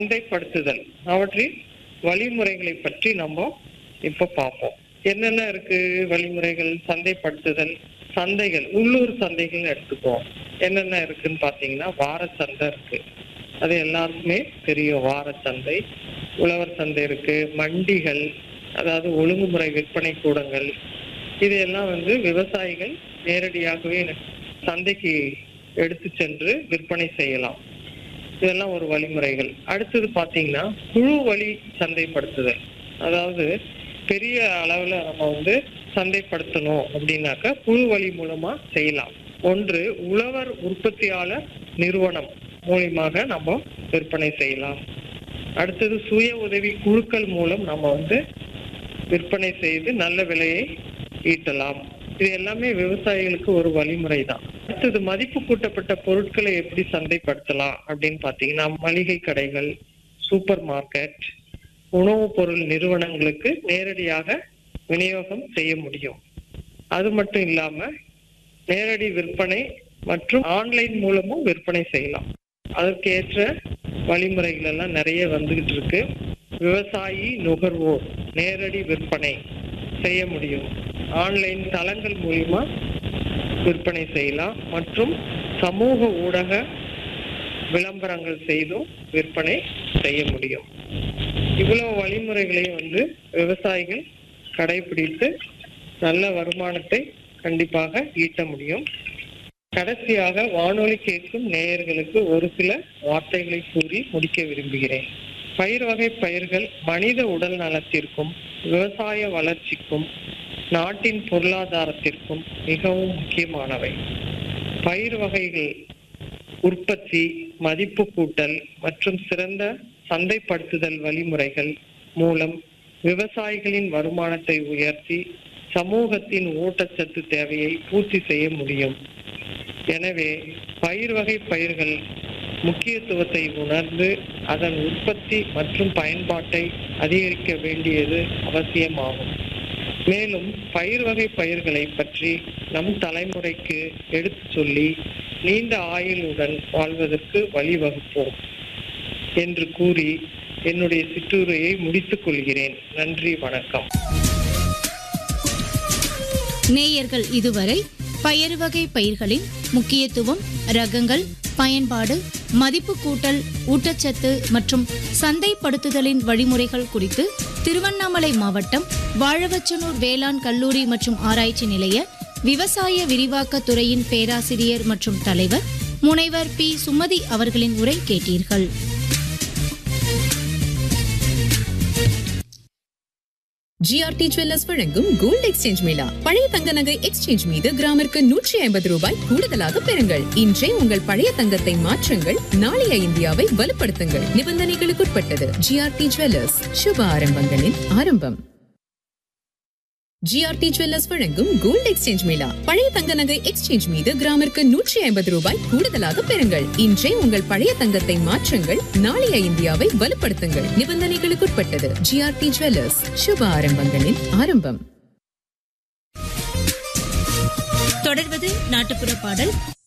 சந்தைப்படுத்துதல் அவற்றின் வழிமுறைகளை பற்றி நம்ம இப்ப பார்ப்போம் என்னென்ன இருக்கு வழிமுறைகள் சந்தைப்படுத்துதல் சந்தைகள் உள்ளூர் சந்தைகள் எடுத்துக்குவோம் என்னென்ன இருக்குன்னு பாத்தீங்கன்னா வார சந்தை இருக்கு அது எல்லாருக்குமே தெரியும் வார சந்தை உழவர் சந்தை இருக்கு மண்டிகள் அதாவது ஒழுங்குமுறை விற்பனை கூடங்கள் இதையெல்லாம் வந்து விவசாயிகள் நேரடியாகவே சந்தைக்கு எடுத்து சென்று விற்பனை செய்யலாம் இதெல்லாம் ஒரு வழிமுறைகள் அடுத்தது பாத்தீங்கன்னா குழு வழி சந்தைப்படுத்துதல் அதாவது பெரிய அளவுல நம்ம வந்து சந்தைப்படுத்தணும் அப்படின்னாக்கா குழு வழி மூலமா செய்யலாம் ஒன்று உழவர் உற்பத்தியாளர் நிறுவனம் மூலியமாக நம்ம விற்பனை செய்யலாம் அடுத்தது சுய உதவி குழுக்கள் மூலம் நம்ம வந்து விற்பனை செய்து நல்ல விலையை ஈட்டலாம் இது எல்லாமே விவசாயிகளுக்கு ஒரு வழிமுறை தான் அடுத்தது மதிப்பு கூட்டப்பட்ட பொருட்களை எப்படி சந்தைப்படுத்தலாம் அப்படின்னு பாத்தீங்கன்னா மளிகை கடைகள் சூப்பர் மார்க்கெட் உணவுப் பொருள் நிறுவனங்களுக்கு நேரடியாக விநியோகம் செய்ய முடியும் அது மட்டும் இல்லாம நேரடி விற்பனை மற்றும் ஆன்லைன் மூலமும் விற்பனை செய்யலாம் அதற்கு ஏற்ற வழிமுறைகள் எல்லாம் நிறைய வந்துகிட்டு இருக்கு விவசாயி நுகர்வோர் நேரடி விற்பனை செய்ய முடியும் ஆன்லைன் தளங்கள் மூலியமா விற்பனை செய்யலாம் மற்றும் சமூக ஊடக விளம்பரங்கள் செய்தும் விற்பனை செய்ய முடியும் இவ்வளவு வழிமுறைகளையும் வந்து விவசாயிகள் கடைபிடித்து நல்ல வருமானத்தை கண்டிப்பாக ஈட்ட முடியும் கடைசியாக வானொலி கேட்கும் நேயர்களுக்கு ஒரு சில வார்த்தைகளை கூறி முடிக்க விரும்புகிறேன் பயிர் வகை பயிர்கள் மனித உடல் நலத்திற்கும் விவசாய வளர்ச்சிக்கும் நாட்டின் பொருளாதாரத்திற்கும் மிகவும் முக்கியமானவை பயிர் வகைகள் உற்பத்தி மதிப்பு கூட்டல் மற்றும் சிறந்த சந்தைப்படுத்துதல் வழிமுறைகள் மூலம் விவசாயிகளின் வருமானத்தை உயர்த்தி சமூகத்தின் ஊட்டச்சத்து தேவையை பூர்த்தி செய்ய முடியும் எனவே பயிர் வகை பயிர்கள் முக்கியத்துவத்தை உணர்ந்து அதன் உற்பத்தி மற்றும் பயன்பாட்டை அதிகரிக்க வேண்டியது அவசியமாகும் மேலும் பயிர் வகை பயிர்களை பற்றி நம் தலைமுறைக்கு எடுத்து சொல்லி நீண்ட ஆயுளுடன் வாழ்வதற்கு வழிவகுப்போம் என்று கூறி என்னுடைய சிற்றுரையை முடித்துக் கொள்கிறேன் நன்றி வணக்கம் நேயர்கள் இதுவரை பயறு வகை பயிர்களின் முக்கியத்துவம் ரகங்கள் பயன்பாடு மதிப்பு கூட்டல் ஊட்டச்சத்து மற்றும் சந்தைப்படுத்துதலின் வழிமுறைகள் குறித்து திருவண்ணாமலை மாவட்டம் வாழவச்சனூர் வேளாண் கல்லூரி மற்றும் ஆராய்ச்சி நிலைய விவசாய விரிவாக்க துறையின் பேராசிரியர் மற்றும் தலைவர் முனைவர் பி சுமதி அவர்களின் உரை கேட்டீர்கள் ஜிஆர்டி ஜுவல்லர்ஸ் வழங்கும் கோல்ட் எக்ஸ்சேஞ்ச் மேளா பழைய தங்க நகை எக்ஸ்சேஞ்ச் மீது கிராமிற்கு நூற்றி ஐம்பது ரூபாய் கூடுதலாக பெறுங்கள் இன்றே உங்கள் பழைய தங்கத்தை மாற்றுங்கள் நாளைய இந்தியாவை வலுப்படுத்துங்கள் நிபந்தனைகளுக்குட்பட்டது ஜிஆர்டி ஜுவல்லர்ஸ் சுப ஆரம்பங்களின் ஆரம்பம் ஜிஆர்டி ஜுவல்லர்ஸ் வழங்கும் கோல்ட் எக்ஸ்சேஞ்ச் மேளா பழைய தங்க நகை எக்ஸ்சேஞ்ச் மீது கிராமிற்கு நூற்றி ஐம்பது ரூபாய் கூடுதலாக பெறுங்கள் இன்றே உங்கள் பழைய தங்கத்தை மாற்றுங்கள் நாளைய இந்தியாவை வலுப்படுத்துங்கள் நிபந்தனைகளுக்குட்பட்டது ஜிஆர்டி ஜுவல்லர்ஸ் சுப ஆரம்பங்களின் ஆரம்பம் தொடர்வது நாட்டுப்புற பாடல்